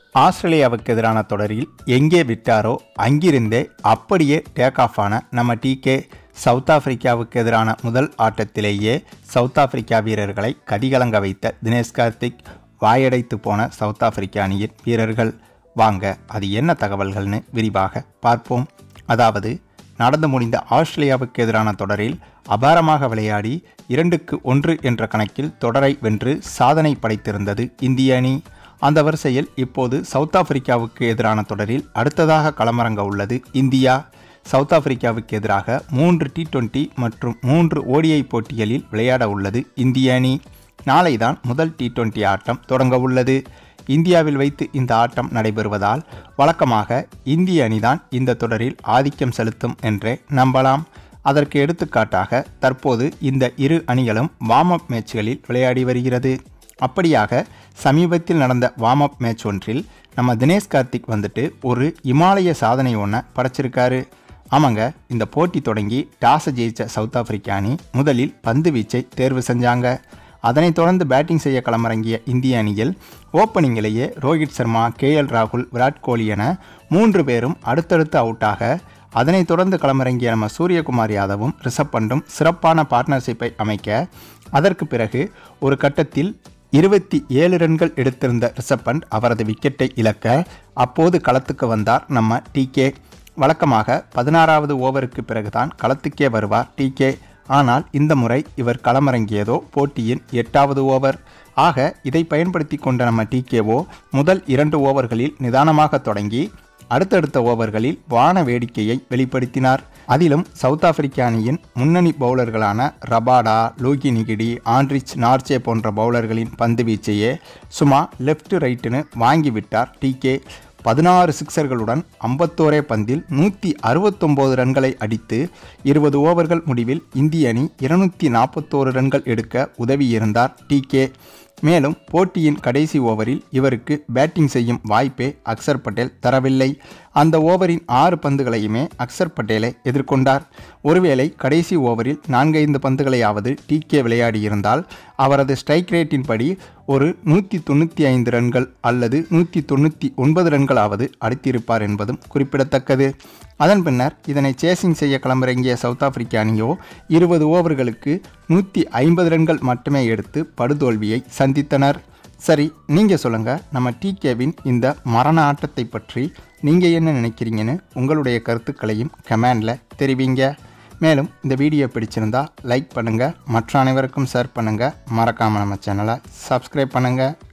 ஆஸ்திரேலியாவுக்கு எதிரான தொடரில் எங்கே விட்டாரோ அங்கிருந்தே அப்படியே டேக் ஆஃப் ஆன நம்ம டிகே சவுத் ஆப்பிரிக்காவுக்கு எதிரான முதல் ஆட்டத்திலேயே சவுத் ஆப்பிரிக்கா வீரர்களை கதிகலங்க வைத்த தினேஷ் கார்த்திக் வாயடைத்து போன சவுத் ஆப்பிரிக்கா அணியின் வீரர்கள் வாங்க அது என்ன தகவல்கள்னு விரிவாக பார்ப்போம் அதாவது நடந்து முடிந்த ஆஸ்திரேலியாவுக்கு எதிரான தொடரில் அபாரமாக விளையாடி இரண்டுக்கு ஒன்று என்ற கணக்கில் தொடரை வென்று சாதனை படைத்திருந்தது இந்திய அணி அந்த வரிசையில் இப்போது சவுத் ஆப்பிரிக்காவுக்கு எதிரான தொடரில் அடுத்ததாக களமிறங்க உள்ளது இந்தியா சவுத் ஆப்பிரிக்காவுக்கு எதிராக மூன்று டி டுவெண்ட்டி மற்றும் மூன்று ஓடிஐ போட்டிகளில் விளையாட உள்ளது இந்திய அணி நாளைதான் முதல் டி டுவெண்ட்டி ஆட்டம் தொடங்க உள்ளது இந்தியாவில் வைத்து இந்த ஆட்டம் நடைபெறுவதால் வழக்கமாக இந்திய அணிதான் இந்த தொடரில் ஆதிக்கம் செலுத்தும் என்றே நம்பலாம் அதற்கு எடுத்துக்காட்டாக தற்போது இந்த இரு அணிகளும் வார்ம் அப் மேட்ச்களில் விளையாடி வருகிறது அப்படியாக சமீபத்தில் நடந்த வார்ம் அப் மேட்ச் ஒன்றில் நம்ம தினேஷ் கார்த்திக் வந்துட்டு ஒரு இமாலய சாதனை ஒன்றை படைச்சிருக்காரு ஆமாங்க இந்த போட்டி தொடங்கி டாஸை ஜெயிச்ச சவுத் ஆப்பிரிக்கா அணி முதலில் பந்து வீச்சை தேர்வு செஞ்சாங்க அதனைத் தொடர்ந்து பேட்டிங் செய்ய களமிறங்கிய இந்திய அணியில் ஓப்பனிங்கிலேயே ரோஹித் சர்மா கே எல் ராகுல் விராட் கோலி என மூன்று பேரும் அடுத்தடுத்து அவுட்டாக அதனைத் தொடர்ந்து களமிறங்கிய நம்ம சூரியகுமார் யாதவும் ரிஷப் பண்டும் சிறப்பான பார்ட்னர்ஷிப்பை அமைக்க அதற்கு பிறகு ஒரு கட்டத்தில் இருபத்தி ஏழு ரன்கள் எடுத்திருந்த ரிஷப் பண்ட் அவரது விக்கெட்டை இழக்க அப்போது களத்துக்கு வந்தார் நம்ம டிகே வழக்கமாக பதினாறாவது ஓவருக்கு பிறகுதான் களத்துக்கே வருவார் டிகே ஆனால் இந்த முறை இவர் களமிறங்கியதோ போட்டியின் எட்டாவது ஓவர் ஆக இதை பயன்படுத்தி கொண்ட நம்ம டிகேஓ முதல் இரண்டு ஓவர்களில் நிதானமாக தொடங்கி அடுத்தடுத்த ஓவர்களில் வான வேடிக்கையை வெளிப்படுத்தினார் அதிலும் சவுத் ஆப்பிரிக்க அணியின் முன்னணி பவுலர்களான ரபாடா லூகி நிகிடி ஆண்ட்ரிச் நார்ச்சே போன்ற பவுலர்களின் பந்து வீச்சையே சும்மா லெஃப்ட் ரைட்டுன்னு வாங்கிவிட்டார் டிகே பதினாறு சிக்சர்களுடன் ஐம்பத்தோரே பந்தில் நூற்றி அறுபத்தொம்போது ரன்களை அடித்து இருபது ஓவர்கள் முடிவில் இந்திய அணி இருநூற்றி நாற்பத்தோரு ரன்கள் எடுக்க உதவியிருந்தார் டிகே மேலும் போட்டியின் கடைசி ஓவரில் இவருக்கு பேட்டிங் செய்யும் வாய்ப்பே அக்சர் பட்டேல் தரவில்லை அந்த ஓவரின் ஆறு பந்துகளையுமே அக்சர் பட்டேலை எதிர்கொண்டார் ஒருவேளை கடைசி ஓவரில் நான்கைந்து பந்துகளையாவது டிகே விளையாடியிருந்தால் அவரது ஸ்ட்ரைக் ரேட்டின் படி ஒரு நூற்றி தொண்ணூற்றி ஐந்து ரன்கள் அல்லது நூற்றி தொண்ணூற்றி ஒன்பது ரன்களாவது அடித்திருப்பார் என்பதும் குறிப்பிடத்தக்கது அதன் பின்னர் இதனை சேசிங் செய்ய களமிறங்கிய சவுத் ஆப்பிரிக்க அணியோ இருபது ஓவர்களுக்கு நூற்றி ஐம்பது ரன்கள் மட்டுமே எடுத்து படுதோல்வியை சந்தித்தனர் சரி நீங்கள் சொல்லுங்கள் நம்ம டிகேவின் இந்த மரண ஆட்டத்தை பற்றி நீங்கள் என்ன நினைக்கிறீங்கன்னு உங்களுடைய கருத்துக்களையும் கமெண்டில் தெரிவிங்க மேலும் இந்த வீடியோ பிடிச்சிருந்தா லைக் பண்ணுங்கள் மற்ற அனைவருக்கும் ஷேர் பண்ணுங்கள் மறக்காமல் நம்ம சேனலை சப்ஸ்கிரைப் பண்ணுங்கள்